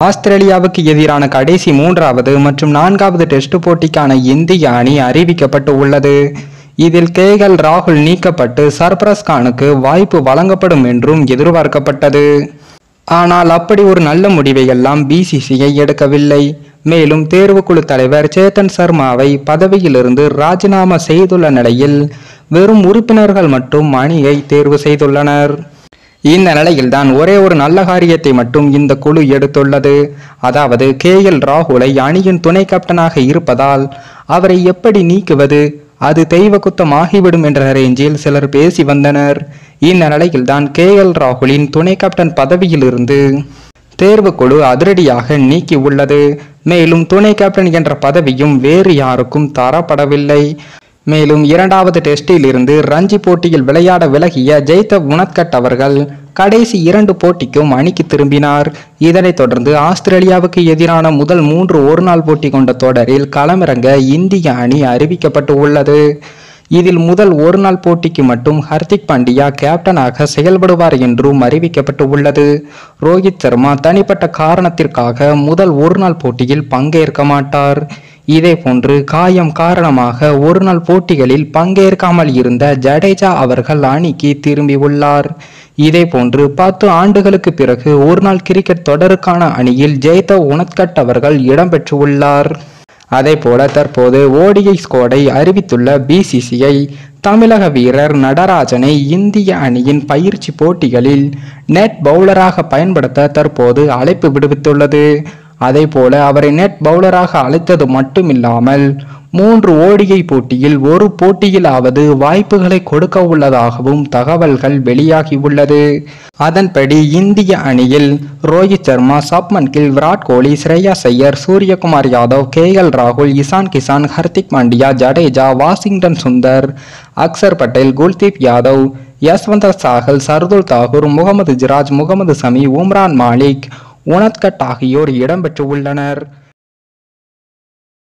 ஆஸ்திரேலியாவுக்கு எதிரான கடைசி மூன்றாவது மற்றும் நான்காவது டெஸ்ட் போட்டிக்கான இந்திய அணி அறிவிக்கப்பட்டு உள்ளது இதில் கே எல் ராகுல் நீக்கப்பட்டு சர்பரஸ் கானுக்கு வாய்ப்பு வழங்கப்படும் என்றும் எதிர்பார்க்கப்பட்டது ஆனால் அப்படி ஒரு நல்ல முடிவை எல்லாம் பிசிசிஐ எடுக்கவில்லை மேலும் தேர்வுக்குழு தலைவர் சேத்தன் சர்மாவை பதவியிலிருந்து ராஜினாமா செய்துள்ள நிலையில் வெறும் உறுப்பினர்கள் மட்டும் அணியை தேர்வு செய்துள்ளனர் இந்த நிலையில்தான் ஒரே ஒரு நல்ல காரியத்தை மட்டும் இந்த குழு எடுத்துள்ளது அதாவது கே எல் ராகுலை அணியின் துணை கேப்டனாக இருப்பதால் அவரை எப்படி நீக்குவது அது தெய்வ குத்தம் ஆகிவிடும் என்ற ரேஞ்சில் சிலர் பேசி வந்தனர் இந்த நிலையில்தான் கே எல் ராகுலின் துணை கேப்டன் பதவியிலிருந்து தேர்வுக்குழு அதிரடியாக நீக்கி உள்ளது மேலும் துணை கேப்டன் என்ற பதவியும் வேறு யாருக்கும் தரப்படவில்லை மேலும் இரண்டாவது டெஸ்டில் இருந்து ரஞ்சி போட்டியில் விளையாட விலகிய ஜெய்த உனத்கட் அவர்கள் கடைசி இரண்டு போட்டிக்கும் அணிக்கு திரும்பினார் இதனைத் தொடர்ந்து ஆஸ்திரேலியாவுக்கு எதிரான முதல் மூன்று ஒருநாள் போட்டி கொண்ட தொடரில் களமிறங்க இந்திய அணி அறிவிக்கப்பட்டு உள்ளது இதில் முதல் ஒருநாள் போட்டிக்கு மட்டும் ஹர்திக் பாண்டியா கேப்டனாக செயல்படுவார் என்றும் அறிவிக்கப்பட்டு உள்ளது ரோஹித் சர்மா தனிப்பட்ட காரணத்திற்காக முதல் ஒருநாள் போட்டியில் பங்கேற்க மாட்டார் இதேபோன்று காயம் காரணமாக ஒருநாள் போட்டிகளில் பங்கேற்காமல் இருந்த ஜடேஜா அவர்கள் அணிக்கு திரும்பியுள்ளார் இதேபோன்று பத்து ஆண்டுகளுக்கு பிறகு ஒருநாள் கிரிக்கெட் தொடருக்கான அணியில் ஜெய்த உனத்கட் அவர்கள் இடம்பெற்றுள்ளார் அதேபோல தற்போது ஓடிஐ ஸ்குவாடை அறிவித்துள்ள பிசிசிஐ தமிழக வீரர் நடராஜனை இந்திய அணியின் பயிற்சி போட்டிகளில் நெட் பவுலராக பயன்படுத்த தற்போது அழைப்பு விடுவித்துள்ளது அதேபோல அவரை நெட் பவுலராக அழைத்தது மட்டுமில்லாமல் மூன்று ஓடிஐ போட்டியில் ஒரு போட்டியிலாவது வாய்ப்புகளை கொடுக்க உள்ளதாகவும் தகவல்கள் வெளியாகியுள்ளது அதன்படி இந்திய அணியில் ரோஹித் சர்மா சப்மன் கில் விராட் கோலி ஸ்ரேயா ஐயர் சூரியகுமார் யாதவ் கே எல் ராகுல் இசான் கிசான் ஹர்திக் பாண்டியா ஜடேஜா வாஷிங்டன் சுந்தர் அக்சர் பட்டேல் குல்தீப் யாதவ் யஸ்வந்த சாகல் சர்துல் தாகூர் முகமது ஜிராஜ் முகமது சமி உம்ரான் மாலிக் உனத்கட் ஆகியோர் இடம்பெற்று உள்ளனர்